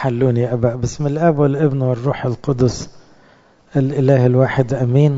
حلوني يا أبا بسم الآب والابن والروح القدس الإله الواحد أمين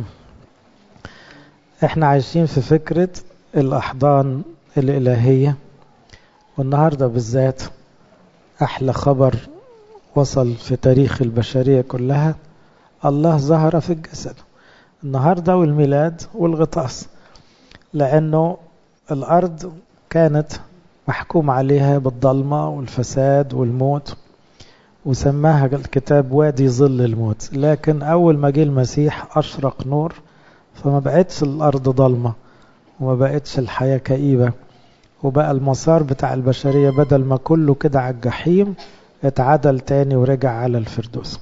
احنا عايشين في فكرة الأحضان الإلهية والنهاردة بالذات أحلى خبر وصل في تاريخ البشرية كلها الله ظهر في الجسد النهاردة والميلاد والغطاس لأنه الأرض كانت محكوم عليها بالضلمة والفساد والموت وسماها الكتاب وادي ظل الموت لكن أول ما جه المسيح أشرق نور فما بقتش الأرض ضلمة وما بقتش الحياة كئيبة وبقى المسار بتاع البشرية بدل ما كله كده على الجحيم اتعدل تاني ورجع على الفردوس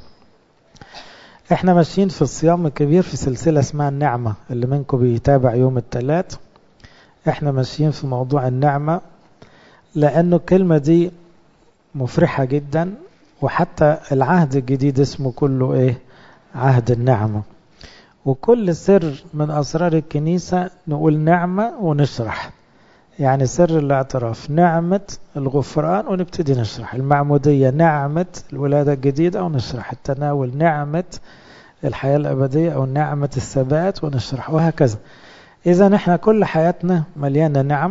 احنا ماشيين في الصيام الكبير في سلسلة اسمها النعمة اللي منكم بيتابع يوم الثلاث احنا ماشيين في موضوع النعمة لأنه الكلمة دي مفرحة جدا وحتى العهد الجديد اسمه كله ايه عهد النعمة وكل سر من أسرار الكنيسة نقول نعمة ونشرح يعني سر الاعتراف نعمة الغفران ونبتدي نشرح المعمودية نعمة الولادة الجديدة ونشرح التناول نعمة الحياة الأبدية أو نعمة الثبات ونشرح وهكذا إذا احنا كل حياتنا مليانة نعم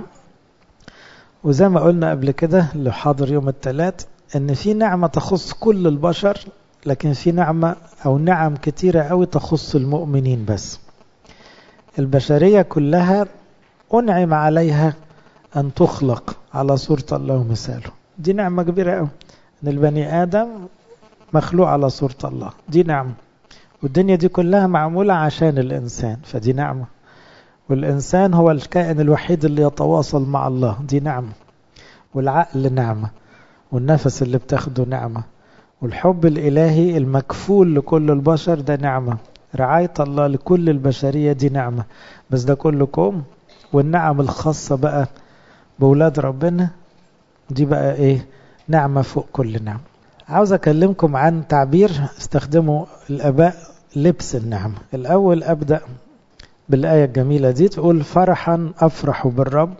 وزي ما قلنا قبل كده اللي حاضر يوم الثلاث ان في نعمة تخص كل البشر لكن في نعمة او نعم كتيرة قوي تخص المؤمنين بس البشرية كلها انعم عليها ان تخلق على صورة الله ومثاله دي نعمة كبيرة قوي ان البني ادم مخلوق على صورة الله دي نعمة والدنيا دي كلها معمولة عشان الانسان فدي نعمة والإنسان هو الكائن الوحيد اللي يتواصل مع الله دي نعمة والعقل نعمة والنفس اللي بتاخده نعمة والحب الإلهي المكفول لكل البشر ده نعمة رعاية الله لكل البشرية دي نعمة بس ده كله كوم والنعم الخاصة بقى بولاد ربنا دي بقى ايه نعمة فوق كل نعمة عاوز أكلمكم عن تعبير استخدمه الآباء لبس النعمة الأول أبدأ بالآية الجميلة دي تقول فرحا أفرح بالرب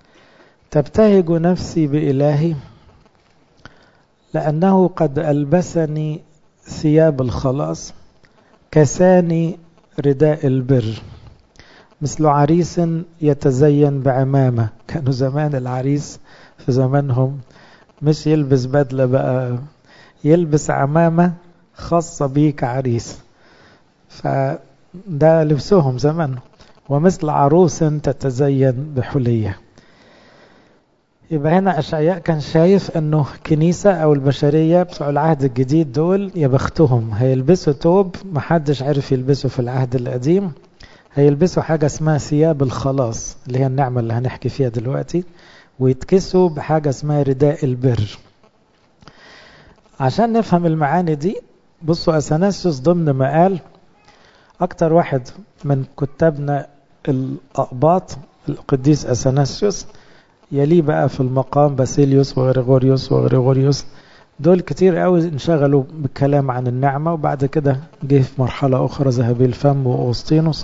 تبتهج نفسي بإلهي لأنه قد ألبسني ثياب الخلاص كساني رداء البر مثل عريس يتزين بعمامة كانوا زمان العريس في زمانهم مش يلبس بدلة بقى يلبس عمامة خاصة بيه كعريس ف ده لبسهم زمان ومثل عروس تتزين بحلية يبقى هنا أشعياء كان شايف أنه كنيسة أو البشرية بتوع العهد الجديد دول يا بختهم هيلبسوا توب محدش عارف يلبسه في العهد القديم هيلبسوا حاجة اسمها ثياب الخلاص اللي هي النعمة اللي هنحكي فيها دلوقتي ويتكسوا بحاجة اسمها رداء البر عشان نفهم المعاني دي بصوا أثناسيوس ضمن ما قال أكتر واحد من كتابنا الأقباط القديس أثناسيوس يليه بقى في المقام باسيليوس وغريغوريوس وغريغوريوس دول كتير قوي انشغلوا بالكلام عن النعمة وبعد كده جه في مرحلة أخرى ذهبي الفم وأوسطينوس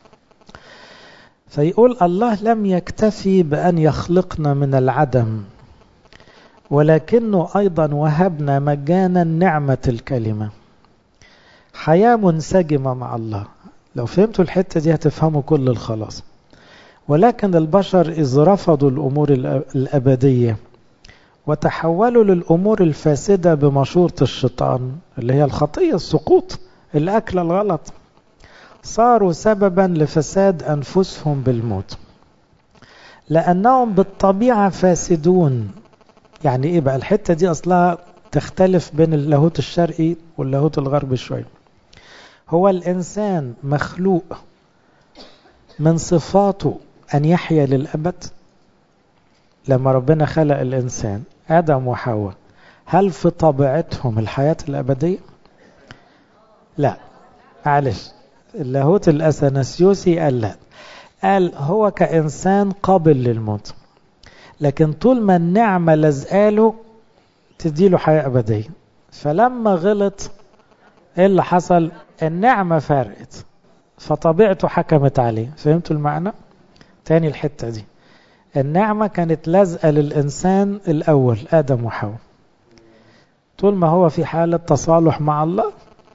فيقول الله لم يكتفي بأن يخلقنا من العدم ولكنه أيضا وهبنا مجانا نعمة الكلمة حياة منسجمة مع الله لو فهمتوا الحتة دي هتفهموا كل الخلاص ولكن البشر إذ رفضوا الأمور الأبدية وتحولوا للأمور الفاسدة بمشورة الشيطان اللي هي الخطية السقوط الأكل الغلط صاروا سببا لفساد أنفسهم بالموت لأنهم بالطبيعة فاسدون يعني إيه بقى الحتة دي أصلها تختلف بين اللاهوت الشرقي واللاهوت الغربي شوية هو الإنسان مخلوق من صفاته أن يحيا للأبد لما ربنا خلق الإنسان آدم وحواء هل في طبيعتهم الحياة الأبدية؟ لا معلش اللاهوت الأثناسيوسي قال لا قال هو كإنسان قابل للموت لكن طول ما النعمة لزقاله تديله حياة أبدية فلما غلط ايه اللي حصل النعمة فرقت فطبيعته حكمت عليه فهمتوا المعنى تاني الحتة دي النعمة كانت لازقة للإنسان الأول آدم وحواء طول ما هو في حالة تصالح مع الله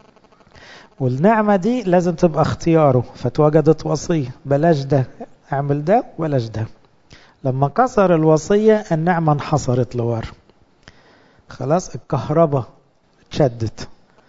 والنعمة دي لازم تبقى اختياره فتوجدت وصية بلاش ده اعمل ده بلاش ده لما كسر الوصية النعمة انحصرت لورا خلاص الكهرباء اتشدت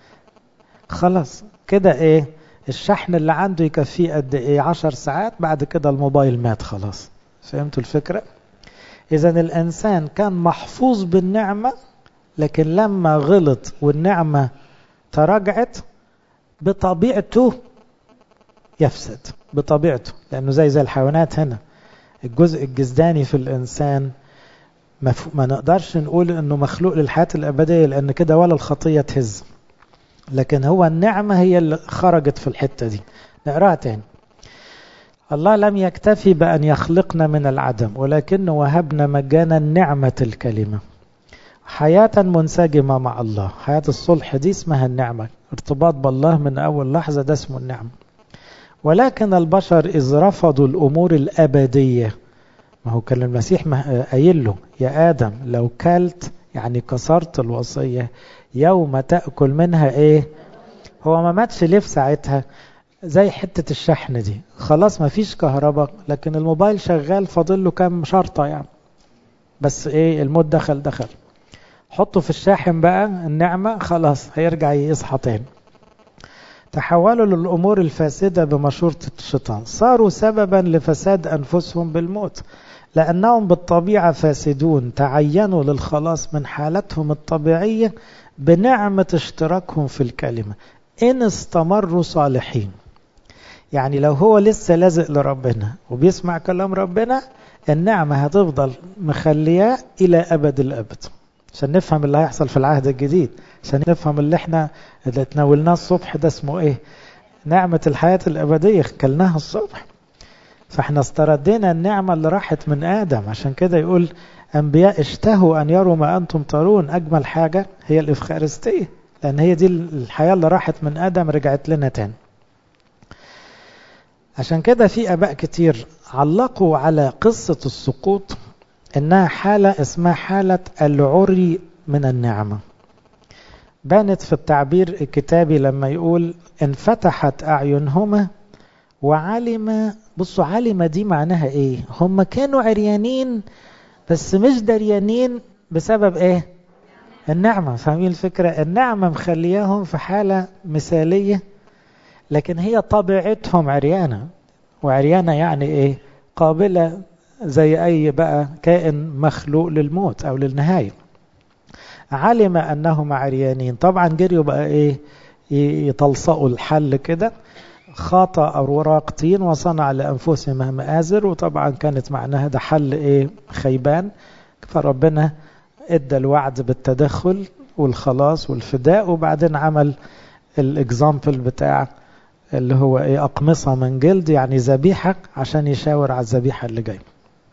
خلاص كده ايه الشحن اللي عنده يكفيه قد ايه عشر ساعات بعد كده الموبايل مات خلاص فهمتوا الفكرة اذا الانسان كان محفوظ بالنعمة لكن لما غلط والنعمة تراجعت بطبيعته يفسد بطبيعته لانه زي زي الحيوانات هنا الجزء الجسداني في الانسان ما نقدرش نقول انه مخلوق للحياة الابدية لان كده ولا الخطية تهز لكن هو النعمة هي اللي خرجت في الحتة دي نقراها تاني الله لم يكتفي بأن يخلقنا من العدم ولكنه وهبنا مجانا نعمة الكلمة حياة منسجمة مع الله حياة الصلح دي اسمها النعمة ارتباط بالله من أول لحظة ده اسمه النعمة ولكن البشر إذ رفضوا الأمور الأبدية ما هو كان المسيح قايل له يا آدم لو كلت يعني كسرت الوصية يوم تأكل منها إيه هو ما ماتش ليه في ساعتها زي حتة الشحن دي خلاص ما فيش كهرباء لكن الموبايل شغال فاضل له كام شرطة يعني بس إيه الموت دخل دخل حطه في الشاحن بقى النعمة خلاص هيرجع يصحى تاني تحولوا للأمور الفاسدة بمشورة الشيطان صاروا سببا لفساد أنفسهم بالموت لأنهم بالطبيعة فاسدون تعينوا للخلاص من حالتهم الطبيعية بنعمة اشتراكهم في الكلمة إن استمروا صالحين يعني لو هو لسه لازق لربنا وبيسمع كلام ربنا النعمة هتفضل مخلياه إلى أبد الأبد عشان نفهم اللي هيحصل في العهد الجديد عشان نفهم اللي احنا اللي تناولناه الصبح ده اسمه ايه نعمة الحياة الأبدية كلناها الصبح فاحنا استردينا النعمة اللي راحت من آدم عشان كده يقول أنبياء اشتهوا أن يروا ما أنتم ترون أجمل حاجة هي الإفخارستية لأن هي دي الحياة اللي راحت من آدم رجعت لنا تاني عشان كده في آباء كتير علقوا على قصة السقوط إنها حالة اسمها حالة العري من النعمة بانت في التعبير الكتابي لما يقول انفتحت أعينهما وعلم بصوا علم دي معناها ايه هم كانوا عريانين بس مش دريانين بسبب ايه النعمة فاهمين الفكرة النعمة مخلياهم في حالة مثالية لكن هي طبيعتهم عريانة وعريانة يعني ايه قابلة زي اي بقى كائن مخلوق للموت او للنهاية علم انهم عريانين طبعا جريوا بقى ايه يتلصقوا الحل كده خاطى أوراق طين وصنع لأنفسهم مآزر وطبعا كانت معناها ده حل إيه خيبان فربنا ادى الوعد بالتدخل والخلاص والفداء وبعدين عمل الاكزامبل بتاع اللي هو ايه أقمصة من جلد يعني ذبيحة عشان يشاور على الذبيحة اللي جايه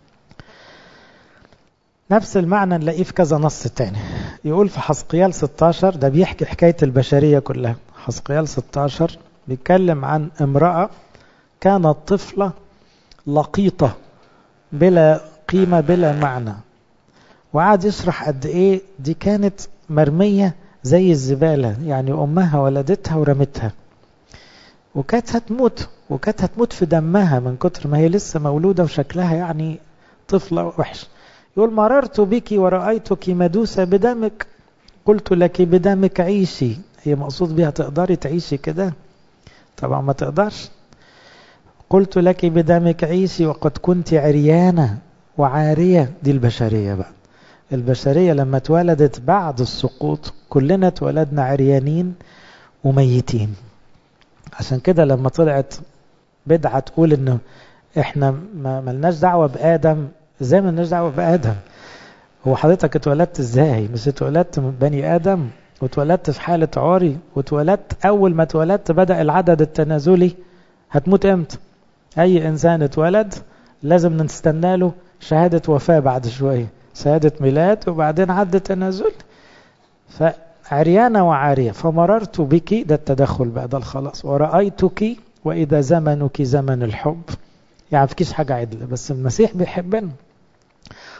نفس المعنى نلاقيه في كذا نص تاني يقول في حسقيال 16 ده بيحكي حكاية البشرية كلها حسقيال 16 بيتكلم عن امرأة كانت طفلة لقيطة بلا قيمة بلا معنى وقعد يشرح قد ايه دي كانت مرمية زي الزبالة يعني أمها ولدتها ورمتها وكانت هتموت وكانت هتموت في دمها من كتر ما هي لسه مولودة وشكلها يعني طفلة وحش يقول مررت بك ورأيتك مدوسة بدمك قلت لك بدمك عيشي هي مقصود بها تقدري تعيشي كده طبعا ما تقدرش قلت لك بدمك عيشي وقد كنت عريانة وعارية دي البشرية بقى البشرية لما اتولدت بعد السقوط كلنا اتولدنا عريانين وميتين عشان كده لما طلعت بدعة تقول انه احنا ما ملناش دعوة بآدم ازاي ملناش دعوة بآدم هو حضرتك اتولدت ازاي مش اتولدت من بني آدم واتولدت في حالة عاري واتولدت أول ما اتولدت بدأ العدد التنازلي هتموت امتى أي إنسان اتولد لازم نستنى له شهادة وفاة بعد شوية شهادة ميلاد وبعدين عد تنازل فعريانة وعارية فمررت بك ده التدخل بقى ده الخلاص ورأيتك وإذا زمنك زمن الحب يعني فيكيش حاجة عدلة بس المسيح بيحبنا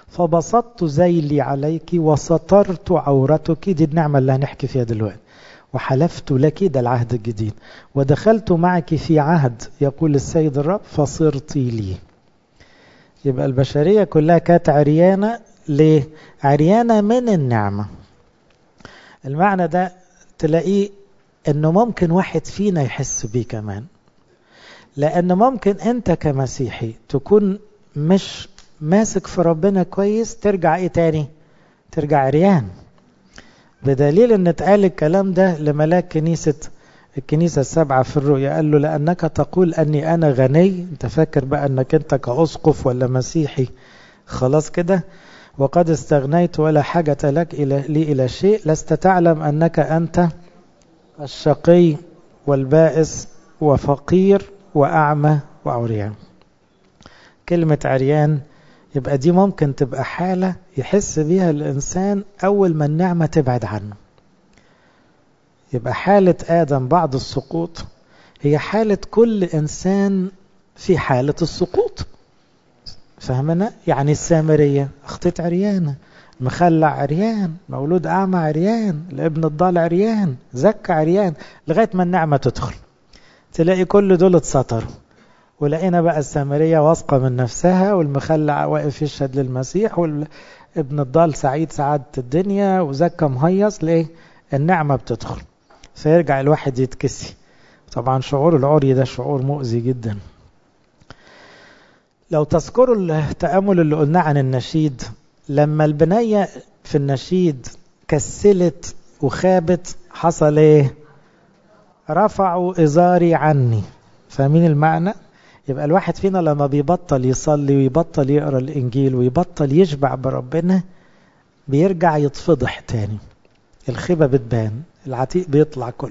فبسطت ذيلي عليك وسترت عورتك دي النعمة اللي هنحكي فيها دلوقتي وحلفت لك ده العهد الجديد ودخلت معك في عهد يقول السيد الرب فصرت لي يبقى البشرية كلها كانت عريانة ليه؟ عريانة من النعمة المعنى ده تلاقيه انه ممكن واحد فينا يحس بيه كمان لان ممكن انت كمسيحي تكون مش ماسك في ربنا كويس ترجع ايه تاني ترجع عريان بدليل ان اتقال الكلام ده لملاك كنيسة الكنيسة السبعة في الرؤيا قال له لأنك تقول أني أنا غني أنت فاكر بقى أنك أنت كأسقف ولا مسيحي خلاص كده وقد استغنيت ولا حاجة لك إلى لي إلى شيء لست تعلم أنك أنت الشقي والبائس وفقير وأعمى وعريان كلمة عريان يبقى دي ممكن تبقى حالة يحس بيها الإنسان أول ما النعمة تبعد عنه يبقى حالة آدم بعد السقوط هي حالة كل إنسان في حالة السقوط فهمنا؟ يعني السامرية أخطيت عريانة مخلع عريان مولود أعمى عريان الابن الضال عريان زكى عريان لغاية ما النعمة تدخل تلاقي كل دول اتسطروا ولقينا بقى السامرية واثقة من نفسها والمخلع واقف يشهد للمسيح والابن الضال سعيد سعادة الدنيا وزكى مهيص ليه النعمة بتدخل فيرجع الواحد يتكسي طبعا شعور العري ده شعور مؤذي جدا لو تذكروا التأمل اللي قلناه عن النشيد لما البنية في النشيد كسلت وخابت حصل ايه رفعوا إزاري عني فاهمين المعنى يبقى الواحد فينا لما بيبطل يصلي ويبطل يقرأ الإنجيل ويبطل يشبع بربنا بيرجع يتفضح تاني الخيبة بتبان العتيق بيطلع كله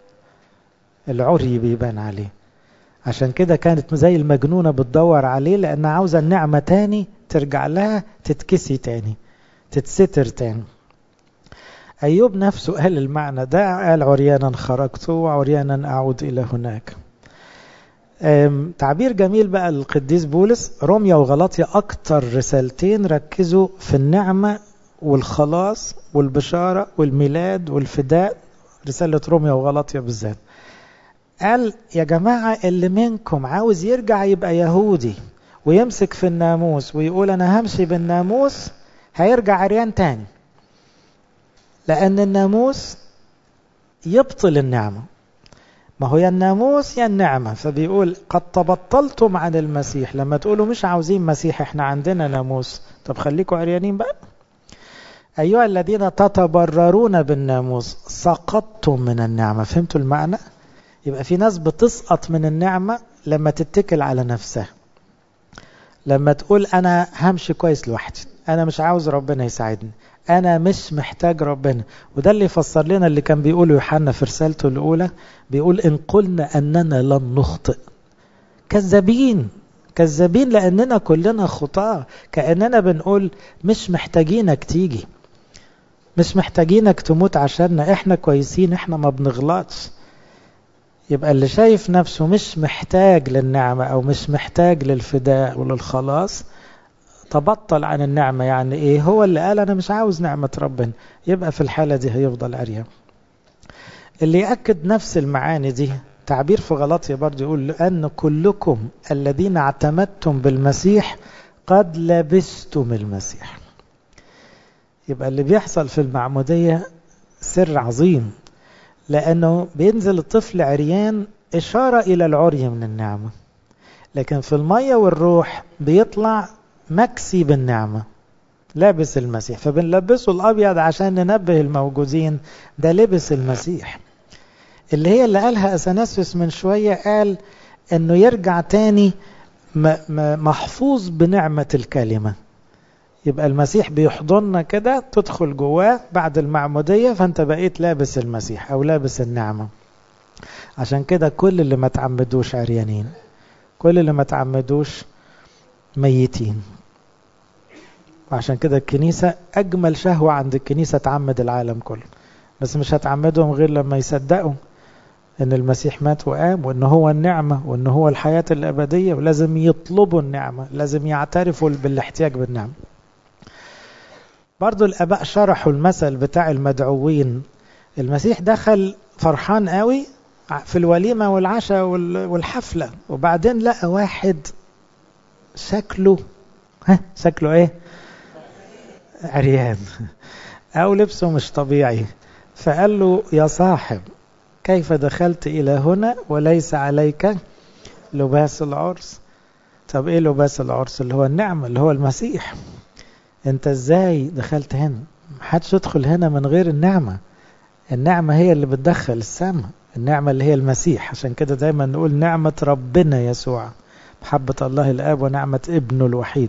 العري بيبان عليه عشان كده كانت زي المجنونة بتدور عليه لأنها عاوزة النعمة تاني ترجع لها تتكسي تاني تتستر تاني أيوب نفسه قال المعنى ده قال عريانا خرجت وعريانا أعود إلى هناك تعبير جميل بقى للقديس بولس روميا وغلاطيا أكتر رسالتين ركزوا في النعمة والخلاص والبشارة والميلاد والفداء رسالة روميا وغلاطيا بالذات قال يا جماعة اللي منكم عاوز يرجع يبقى يهودي ويمسك في الناموس ويقول أنا همشي بالناموس هيرجع عريان تاني لأن الناموس يبطل النعمة ما هو يا الناموس يا النعمة فبيقول قد تبطلتم عن المسيح لما تقولوا مش عاوزين مسيح احنا عندنا ناموس طب خليكم عريانين بقى أيها الذين تتبررون بالناموس سقطتم من النعمة فهمتوا المعنى يبقى في ناس بتسقط من النعمة لما تتكل على نفسها لما تقول أنا همشي كويس لوحدي أنا مش عاوز ربنا يساعدني أنا مش محتاج ربنا وده اللي يفسر لنا اللي كان بيقوله يوحنا في رسالته الأولى بيقول إن قلنا أننا لن نخطئ كذابين كذابين لأننا كلنا خطاة كأننا بنقول مش محتاجينك تيجي مش محتاجينك تموت عشاننا احنا كويسين احنا ما بنغلطش يبقى اللي شايف نفسه مش محتاج للنعمة أو مش محتاج للفداء وللخلاص تبطل عن النعمة يعني إيه هو اللي قال أنا مش عاوز نعمة ربنا يبقى في الحالة دي هيفضل عريان اللي يأكد نفس المعاني دي تعبير في غلطية برضه يقول لأن كلكم الذين اعتمدتم بالمسيح قد لبستم المسيح يبقى اللي بيحصل في المعمودية سر عظيم لأنه بينزل الطفل عريان إشارة إلى العري من النعمة لكن في المية والروح بيطلع مكسي بالنعمة لابس المسيح فبنلبسه الأبيض عشان ننبه الموجودين ده لبس المسيح اللي هي اللي قالها أثناسيوس من شوية قال أنه يرجع تاني محفوظ بنعمة الكلمة يبقى المسيح بيحضننا كده تدخل جواه بعد المعمودية فانت بقيت لابس المسيح او لابس النعمة عشان كده كل اللي ما تعمدوش عريانين كل اللي ما تعمدوش ميتين وعشان كده الكنيسة أجمل شهوة عند الكنيسة تعمد العالم كله بس مش هتعمدهم غير لما يصدقوا ان المسيح مات وقام وان هو النعمة وان هو الحياة الأبدية ولازم يطلبوا النعمة لازم يعترفوا بالاحتياج بالنعمة برضو الآباء شرحوا المثل بتاع المدعوين المسيح دخل فرحان قوي في الوليمة والعشاء والحفلة وبعدين لقى واحد شكله ها شكله ايه عريان او لبسه مش طبيعي فقال له يا صاحب كيف دخلت الى هنا وليس عليك لباس العرس طب ايه لباس العرس اللي هو النعمة اللي هو المسيح انت ازاي دخلت هنا محدش يدخل هنا من غير النعمة النعمة هي اللي بتدخل السماء النعمة اللي هي المسيح عشان كده دايما نقول نعمة ربنا يسوع محبة الله الآب ونعمة ابنه الوحيد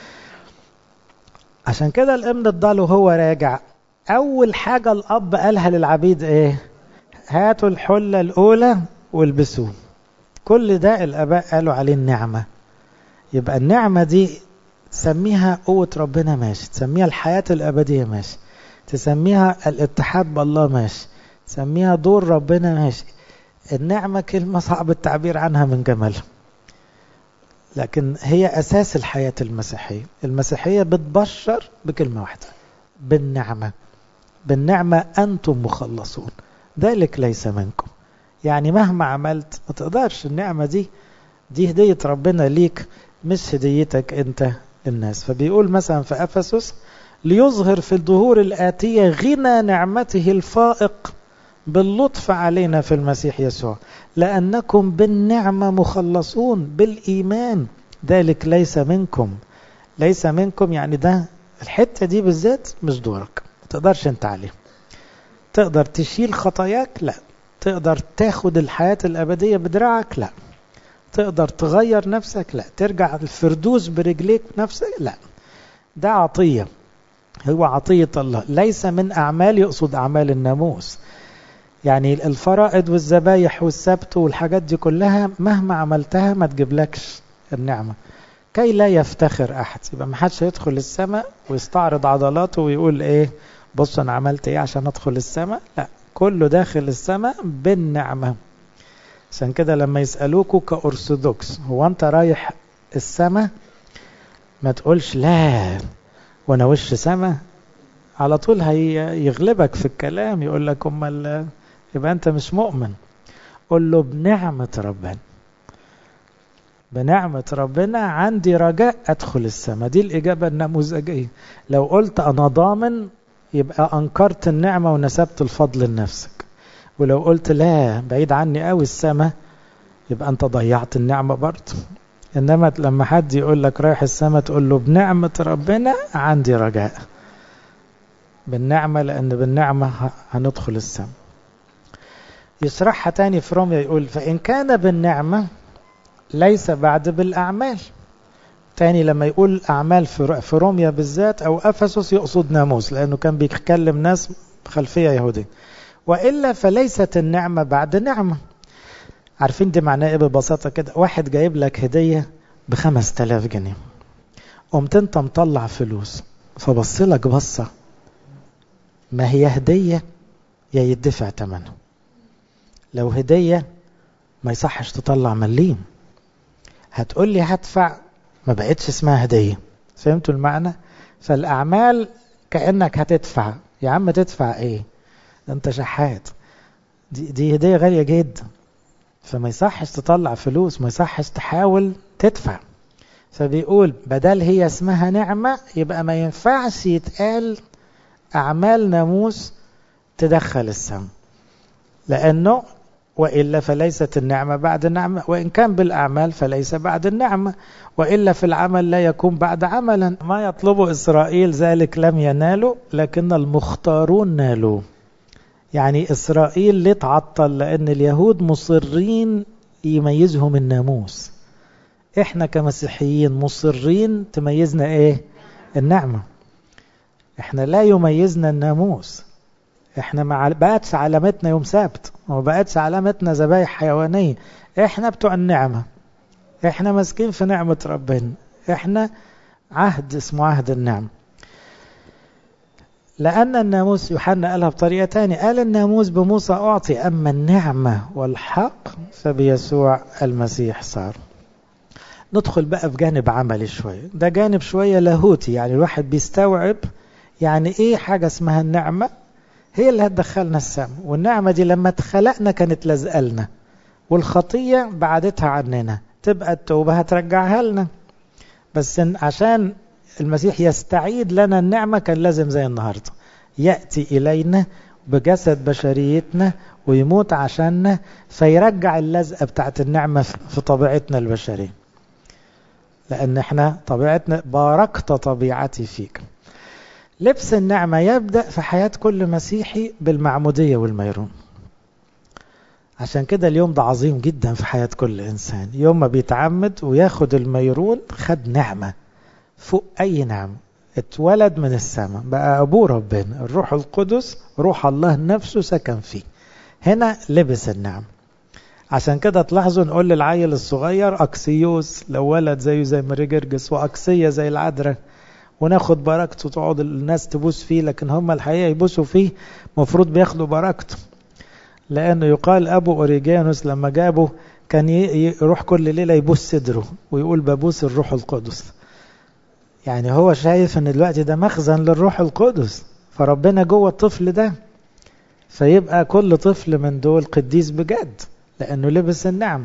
عشان كده الابن الضال وهو راجع أول حاجة الأب قالها للعبيد إيه هاتوا الحلة الأولى والبسوه كل ده الآباء قالوا عليه النعمة يبقى النعمة دي تسميها قوة ربنا ماشي تسميها الحياة الأبدية ماشي تسميها الاتحاد بالله ماشي تسميها دور ربنا ماشي النعمة كلمة صعب التعبير عنها من جمالها لكن هي أساس الحياة المسيحية المسيحية بتبشر بكلمة واحدة بالنعمة بالنعمة أنتم مخلصون ذلك ليس منكم يعني مهما عملت ما تقدرش النعمة دي دي هدية ربنا ليك مش هديتك انت للناس فبيقول مثلا في أفسس ليظهر في الظهور الآتية غنى نعمته الفائق باللطف علينا في المسيح يسوع لأنكم بالنعمة مخلصون بالإيمان ذلك ليس منكم ليس منكم يعني ده الحتة دي بالذات مش دورك ما تقدرش انت عليه تقدر تشيل خطاياك لا تقدر تاخد الحياة الأبدية بدراعك لا تقدر تغير نفسك لا ترجع الفردوس برجليك نفسك لا ده عطية هو عطية الله ليس من أعمال يقصد أعمال الناموس يعني الفرائض والذبايح والسبت والحاجات دي كلها مهما عملتها ما تجيبلكش النعمة كي لا يفتخر أحد يبقى ما حدش يدخل السماء ويستعرض عضلاته ويقول إيه بص أنا عملت إيه عشان أدخل السماء لا كله داخل السماء بالنعمة عشان كده لما يسألوكوا كأرثوذكس هو أنت رايح السماء ما تقولش لا وانا وش سما على طول هيغلبك في الكلام يقول لك امال يبقى انت مش مؤمن قول له بنعمة ربنا بنعمة ربنا عندي رجاء ادخل السماء دي الاجابة النموذجية لو قلت انا ضامن يبقى انكرت النعمة ونسبت الفضل لنفسك ولو قلت لا بعيد عني قوي السماء يبقى انت ضيعت النعمة برضه انما لما حد يقول لك رايح السماء تقول له بنعمة ربنا عندي رجاء بالنعمة لأن بالنعمة هندخل السماء يشرحها تاني في روميا يقول فإن كان بالنعمة ليس بعد بالأعمال تاني لما يقول أعمال في روميا بالذات أو أفسس يقصد ناموس لأنه كان بيتكلم ناس خلفية يهودية وإلا فليست النعمة بعد نعمة عارفين دي معناه ايه ببساطة كده واحد جايب لك هدية بخمس تلاف جنيه قمت انت مطلع فلوس فبص لك بصة ما هي هدية يا يدفع ثمنها لو هدية ما يصحش تطلع مليم هتقول لي هدفع ما بقتش اسمها هدية فهمتوا المعنى فالأعمال كأنك هتدفع يا عم تدفع ايه ده انت شحات دي, دي هدية غالية جدا فما يصحش تطلع فلوس ما يصحش تحاول تدفع فبيقول بدل هي اسمها نعمة يبقى ما ينفعش يتقال أعمال ناموس تدخل السم لأنه وإلا فليست النعمة بعد النعمة وإن كان بالأعمال فليس بعد النعمة وإلا في العمل لا يكون بعد عملا ما يطلب إسرائيل ذلك لم ينالوا لكن المختارون نالوا يعني إسرائيل ليه تعطل لأن اليهود مصرين يميزهم الناموس إحنا كمسيحيين مصرين تميزنا إيه النعمة إحنا لا يميزنا الناموس إحنا ما بقتش علامتنا يوم سبت وما بقتش علامتنا ذبايح حيوانية إحنا بتوع النعمة إحنا ماسكين في نعمة ربنا إحنا عهد اسمه عهد النعمة لأن الناموس يوحنا قالها بطريقة تانية قال الناموس بموسى أعطي أما النعمة والحق فبيسوع المسيح صار ندخل بقى في جانب عملي شوية ده جانب شوية لاهوتي يعني الواحد بيستوعب يعني ايه حاجة اسمها النعمة هي اللي هتدخلنا السماء والنعمة دي لما اتخلقنا كانت لازقلنا والخطية بعدتها عننا تبقى التوبة هترجعها لنا بس عشان المسيح يستعيد لنا النعمة كان لازم زي النهاردة يأتي إلينا بجسد بشريتنا ويموت عشاننا فيرجع اللزقة بتاعت النعمة في طبيعتنا البشرية لأن احنا طبيعتنا باركت طبيعتي فيك لبس النعمة يبدأ في حياة كل مسيحي بالمعمودية والميرون عشان كده اليوم ده عظيم جدا في حياة كل إنسان يوم ما بيتعمد وياخد الميرون خد نعمة فوق أي نعمة اتولد من السماء بقى أبوه ربنا الروح القدس روح الله نفسه سكن فيه هنا لبس النعم عشان كده تلاحظوا نقول للعيل الصغير أكسيوس لو ولد زيه زي ماري جرجس وأكسية زي العذراء وناخد بركته تقعد الناس تبوس فيه لكن هم الحقيقة يبوسوا فيه مفروض بياخدوا بركته لأنه يقال أبو أوريجانوس لما جابه كان يروح كل ليلة يبوس صدره ويقول ببوس الروح القدس يعني هو شايف ان دلوقتي ده مخزن للروح القدس فربنا جوه الطفل ده فيبقى كل طفل من دول قديس بجد لأنه لبس النعم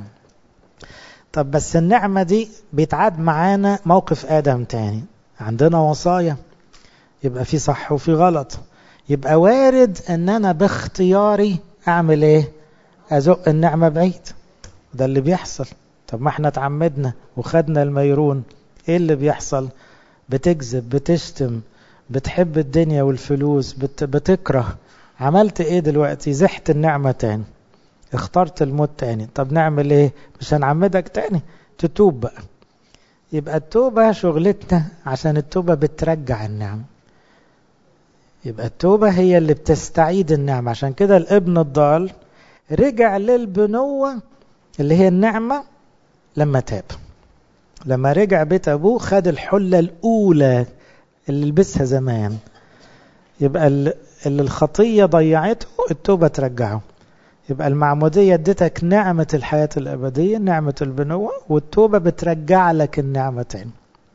طب بس النعمة دي بيتعاد معانا موقف آدم تاني عندنا وصايا يبقى في صح وفي غلط يبقى وارد ان انا باختياري اعمل ايه ازق النعمة بعيد ده اللي بيحصل طب ما احنا اتعمدنا وخدنا الميرون ايه اللي بيحصل بتكذب بتشتم بتحب الدنيا والفلوس بت بتكره عملت ايه دلوقتي زحت النعمة تاني اخترت الموت تاني طب نعمل ايه مش هنعمدك تاني تتوب بقى يبقى التوبة شغلتنا عشان التوبة بترجع النعم يبقى التوبة هي اللي بتستعيد النعمة عشان كده الابن الضال رجع للبنوة اللي هي النعمة لما تاب لما رجع بيت أبوه خد الحلة الأولى اللي لبسها زمان يبقى اللي الخطية ضيعته التوبة ترجعه يبقى المعمودية ادتك نعمة الحياة الأبدية نعمة البنوة والتوبة بترجع لك النعمة تاني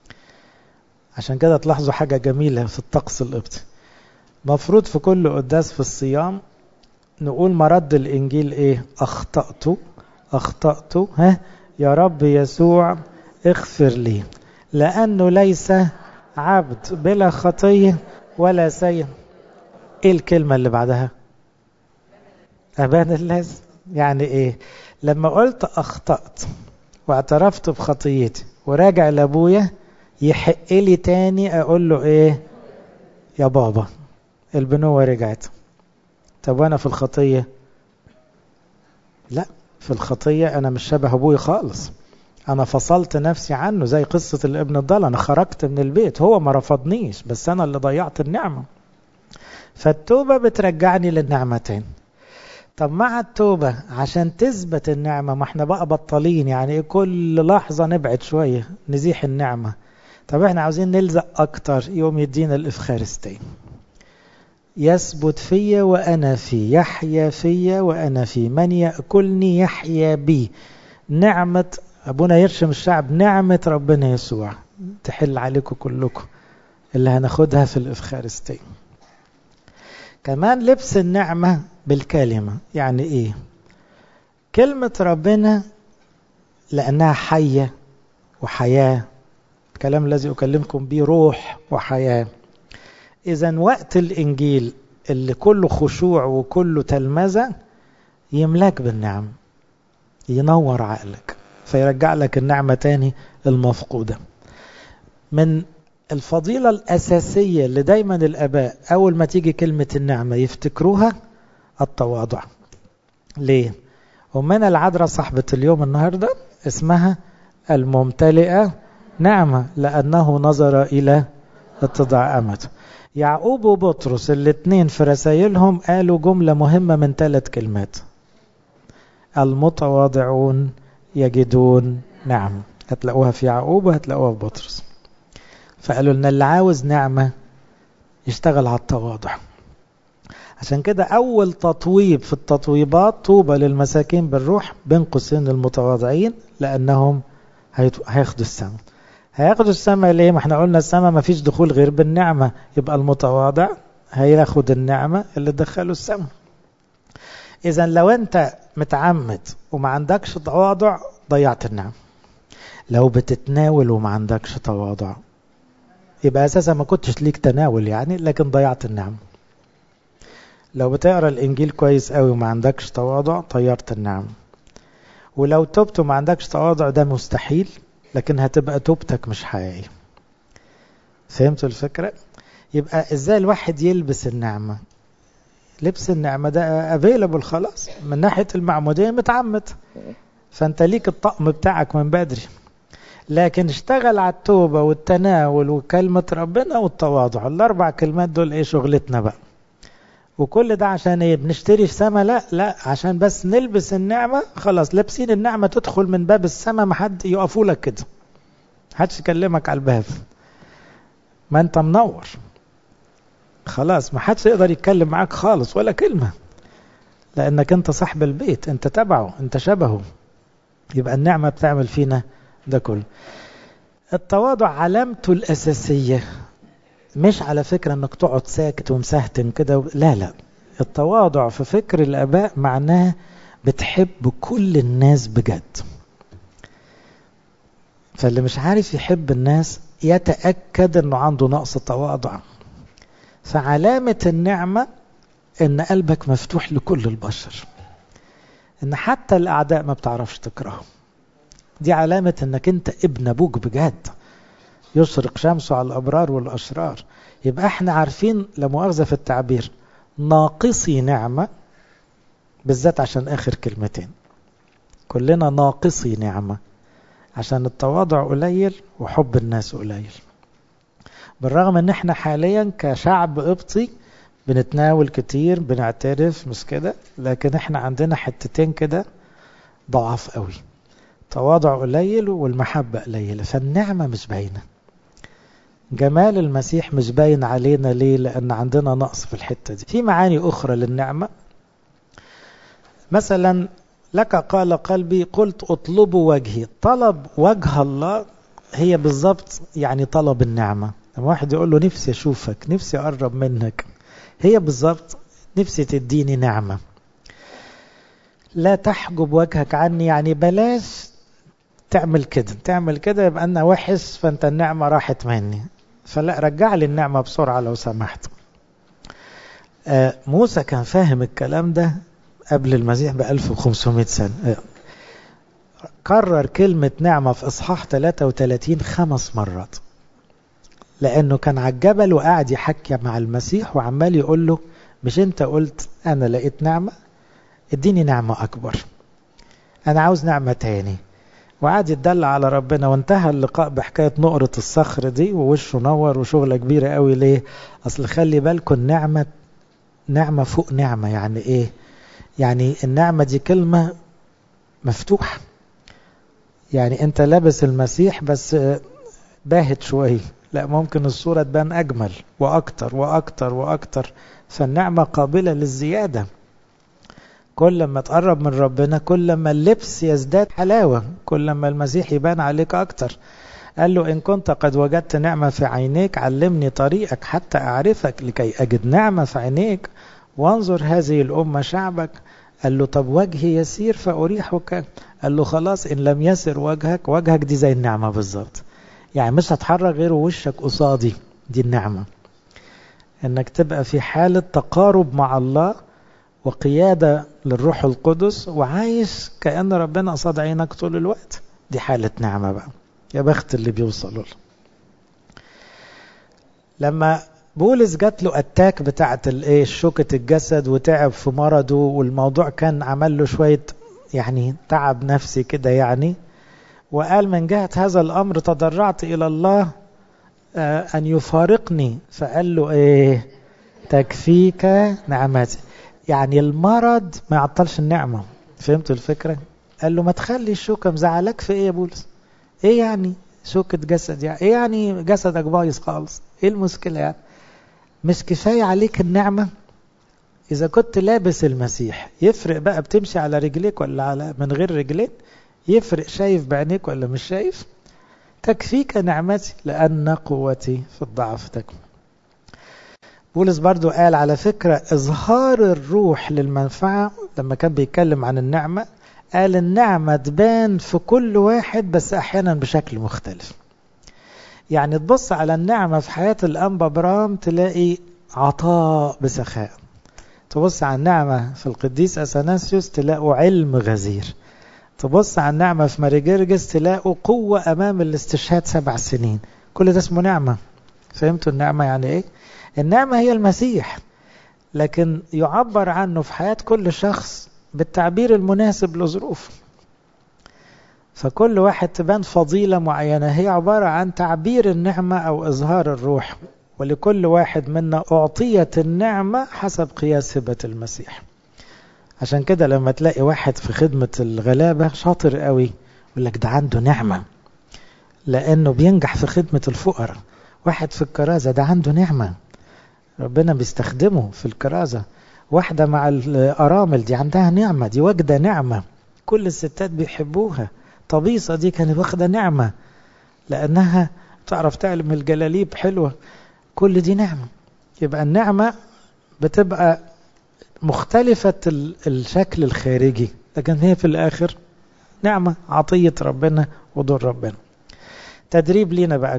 عشان كده تلاحظوا حاجة جميلة في الطقس القبطي مفروض في كل قداس في الصيام نقول مرد الإنجيل إيه أخطأت أخطأت ها يا رب يسوع اغفر لي لأنه ليس عبد بلا خطية ولا سيء إيه الكلمة اللي بعدها أبان اللازم يعني إيه لما قلت أخطأت واعترفت بخطيتي وراجع لأبويا يحق لي تاني أقول له إيه يا بابا البنوة رجعت طب وأنا في الخطية لا في الخطية أنا مش شبه أبوي خالص أنا فصلت نفسي عنه زي قصة الابن الضال أنا خرجت من البيت هو ما رفضنيش بس أنا اللي ضيعت النعمة فالتوبة بترجعني للنعمتين طب مع التوبة عشان تثبت النعمة ما احنا بقى بطلين يعني كل لحظة نبعد شوية نزيح النعمة طب احنا عاوزين نلزق اكتر يوم يدينا الافخارستين يثبت فيا وانا فيه يحيا فيا وانا فيه من ياكلني يحيا بي نعمة ابونا يرشم الشعب نعمة ربنا يسوع تحل عليكم كلكم اللي هناخدها في الافخارستين كمان لبس النعمة بالكلمة يعني ايه كلمة ربنا لأنها حية وحياة الكلام الذي أكلمكم به روح وحياة إذا وقت الإنجيل اللي كله خشوع وكله تلمذة يملاك بالنعم ينور عقلك فيرجع لك النعمة تاني المفقودة من الفضيلة الأساسية اللي دايما الآباء أول ما تيجي كلمة النعمة يفتكروها التواضع ليه؟ أمنا العذراء صاحبة اليوم النهاردة اسمها الممتلئة نعمة لأنه نظر إلى اتضاع أمته يعقوب وبطرس الاثنين في رسائلهم قالوا جملة مهمة من ثلاث كلمات المتواضعون يجدون نعم هتلاقوها في يعقوب وهتلاقوها في بطرس فقالوا لنا اللي عاوز نعمة يشتغل على التواضع عشان كده أول تطويب في التطويبات طوبى للمساكين بالروح بين قوسين المتواضعين لأنهم هياخدوا السماء هياخدوا السماء ليه ما احنا قلنا السماء ما فيش دخول غير بالنعمة يبقى المتواضع هياخد النعمة اللي دخله السماء اذا لو انت متعمد وما عندكش تواضع ضيعت النعمة لو بتتناول وما عندكش تواضع يبقى اساسا ما كنتش ليك تناول يعني لكن ضيعت النعمة لو بتقرا الانجيل كويس قوي وما عندكش تواضع طيرت النعمة ولو تبت وما عندكش تواضع ده مستحيل لكن هتبقى توبتك مش حقيقية فهمتوا الفكرة يبقى ازاي الواحد يلبس النعمة لبس النعمة ده افيلبل خلاص من ناحية المعمودية متعمد فانت ليك الطقم بتاعك من بدري لكن اشتغل على التوبة والتناول وكلمة ربنا والتواضع الاربع كلمات دول ايه شغلتنا بقى وكل ده عشان ايه بنشتري سما لا لا عشان بس نلبس النعمة خلاص لابسين النعمة تدخل من باب السما ما حد يقفوا لك كده محدش يكلمك على الباب ما انت منور خلاص ما حدش يقدر يتكلم معاك خالص ولا كلمة لانك انت صاحب البيت انت تبعه انت شبهه يبقى النعمة بتعمل فينا ده كله التواضع علامته الأساسية مش على فكرة انك تقعد ساكت ومسهتن كده لا لا التواضع في فكر الآباء معناه بتحب كل الناس بجد فاللي مش عارف يحب الناس يتأكد انه عنده نقص تواضع فعلامة النعمة ان قلبك مفتوح لكل البشر ان حتى الاعداء ما بتعرفش تكرههم دي علامة انك انت ابن ابوك بجد يشرق شمسه على الابرار والاشرار يبقى احنا عارفين لمؤاخذة في التعبير ناقصي نعمة بالذات عشان اخر كلمتين كلنا ناقصي نعمة عشان التواضع قليل وحب الناس قليل بالرغم ان احنا حاليا كشعب قبطي بنتناول كتير بنعترف مش كده لكن احنا عندنا حتتين كده ضعاف قوي تواضع قليل والمحبة قليلة فالنعمة مش باينة جمال المسيح مش باين علينا ليه لأن عندنا نقص في الحتة دي في معاني أخرى للنعمة مثلا لك قال قلبي قلت اطلبوا وجهي طلب وجه الله هي بالظبط يعني طلب النعمة لما واحد يقول له نفسي أشوفك نفسي أقرب منك هي بالظبط نفسي تديني نعمة لا تحجب وجهك عني يعني بلاش تعمل كده تعمل كده يبقى أنا وحش فأنت النعمة راحت مني فلا رجع لي النعمة بسرعة لو سمحت آه موسى كان فاهم الكلام ده قبل المسيح ب 1500 سنة آه كرر كلمة نعمة في إصحاح 33 خمس مرات لأنه كان على الجبل وقاعد يحكي مع المسيح وعمال يقول له مش أنت قلت أنا لقيت نعمة اديني نعمة أكبر أنا عاوز نعمة تاني وقعد يتدلع على ربنا وانتهى اللقاء بحكاية نقرة الصخر دي ووشه نور وشغلة كبيرة قوي ليه أصل خلي بالكم النعمة نعمة فوق نعمة يعني إيه يعني النعمة دي كلمة مفتوحة يعني أنت لابس المسيح بس باهت شوية لا ممكن الصورة تبان أجمل وأكتر وأكتر وأكتر فالنعمة قابلة للزيادة كل ما تقرب من ربنا كل ما اللبس يزداد حلاوة كل ما المسيح يبان عليك أكتر قال له إن كنت قد وجدت نعمة في عينيك علمني طريقك حتى أعرفك لكي أجد نعمة في عينيك وانظر هذه الأمة شعبك قال له طب وجهي يسير فأريحك قال له خلاص إن لم يسر وجهك وجهك دي زي النعمة بالظبط يعني مش هتحرك غير وشك قصادي دي النعمة انك تبقى في حالة تقارب مع الله وقيادة للروح القدس وعايش كأن ربنا قصاد عينك طول الوقت دي حالة نعمة بقى يا بخت اللي بيوصلوا له لما بولس جات له اتاك بتاعت الايه شوكة الجسد وتعب في مرضه والموضوع كان عمل له شوية يعني تعب نفسي كده يعني وقال من جهة هذا الأمر تضرعت إلى الله أن يفارقني فقال له إيه تكفيك نعمتي يعني المرض ما يعطلش النعمة فهمت الفكرة قال له ما تخلي الشوكة مزعلك في إيه يا بولس إيه يعني شوكة جسد يعني إيه يعني جسدك بايظ خالص إيه المشكلة يعني مش كفاية عليك النعمة إذا كنت لابس المسيح يفرق بقى بتمشي على رجليك ولا على من غير رجلين يفرق شايف بعينيك ولا مش شايف تكفيك نعمتي لأن قوتي في الضعف تكمن بولس برضو قال على فكرة إظهار الروح للمنفعة لما كان بيتكلم عن النعمة قال النعمة تبان في كل واحد بس أحيانا بشكل مختلف يعني تبص على النعمة في حياة الأنبا برام تلاقي عطاء بسخاء تبص على النعمة في القديس أثناسيوس تلاقوا علم غزير تبص على النعمة في ماريجرجس تلاقوا قوة أمام الاستشهاد سبع سنين كل ده اسمه نعمة فهمتوا النعمة يعني إيه؟ النعمة هي المسيح لكن يعبر عنه في حياة كل شخص بالتعبير المناسب لظروفه فكل واحد تبان فضيلة معينة هي عبارة عن تعبير النعمة أو إظهار الروح ولكل واحد منا أعطيت النعمة حسب قياس هبة المسيح عشان كده لما تلاقي واحد في خدمة الغلابة شاطر قوي يقول لك ده عنده نعمة لأنه بينجح في خدمة الفقراء واحد في الكرازة ده عنده نعمة ربنا بيستخدمه في الكرازة واحدة مع الأرامل دي عندها نعمة دي واجدة نعمة كل الستات بيحبوها طبيصة دي كانت واخدة نعمة لأنها تعرف تعلم الجلاليب حلوة كل دي نعمة يبقى النعمة بتبقى مختلفة الشكل الخارجي لكن هي في الآخر نعمة عطية ربنا ودور ربنا تدريب لينا بقى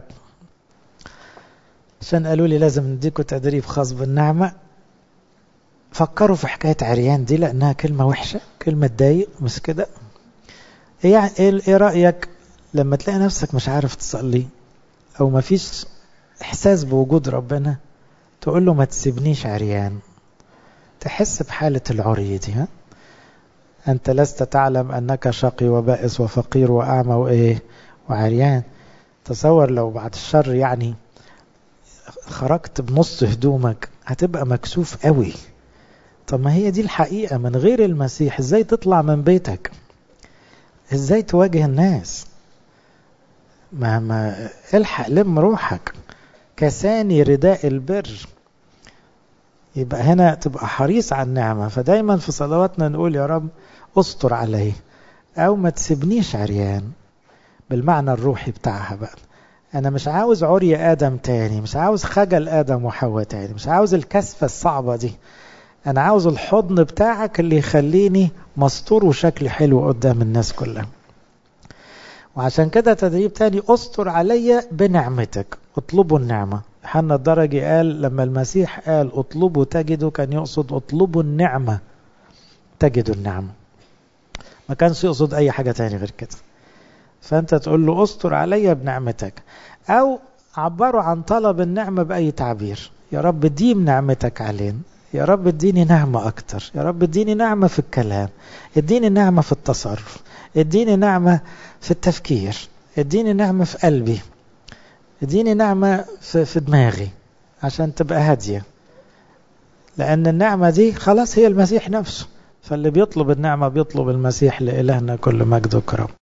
عشان قالوا لي لازم نديكم تدريب خاص بالنعمة فكروا في حكاية عريان دي لأنها كلمة وحشة كلمة تضايق مش كده ايه ايه رأيك لما تلاقي نفسك مش عارف تصلي او ما فيش احساس بوجود ربنا تقول له ما تسيبنيش عريان تحس بحالة العري دي ها أنت لست تعلم أنك شقي وبائس وفقير وأعمى وإيه وعريان تصور لو بعد الشر يعني خرجت بنص هدومك هتبقى مكسوف قوي طب ما هي دي الحقيقة من غير المسيح ازاي تطلع من بيتك ازاي تواجه الناس ما ما الحق لم روحك كساني رداء البر يبقى هنا تبقى حريص على النعمة فدايما في صلواتنا نقول يا رب استر عليه او ما تسيبنيش عريان بالمعنى الروحي بتاعها بقى انا مش عاوز عري ادم تاني مش عاوز خجل ادم وحواء تاني مش عاوز الكسفة الصعبة دي انا عاوز الحضن بتاعك اللي يخليني مستور وشكلي حلو قدام الناس كلها وعشان كده تدريب تاني استر عليا بنعمتك اطلبوا النعمة حنا الدرجي قال لما المسيح قال اطلبوا تجدوا كان يقصد اطلبوا النعمة تجدوا النعمة ما كانش يقصد اي حاجة تاني غير كده فانت تقول له استر عليا بنعمتك او عبروا عن طلب النعمة بأي تعبير يا رب ديم نعمتك علينا يا رب اديني نعمة أكتر يا رب اديني نعمة في الكلام اديني نعمة في التصرف اديني نعمة في التفكير اديني نعمة في قلبي اديني نعمة في, في دماغي عشان تبقى هادية لأن النعمة دي خلاص هي المسيح نفسه فاللي بيطلب النعمة بيطلب المسيح لإلهنا كل مجد وكرم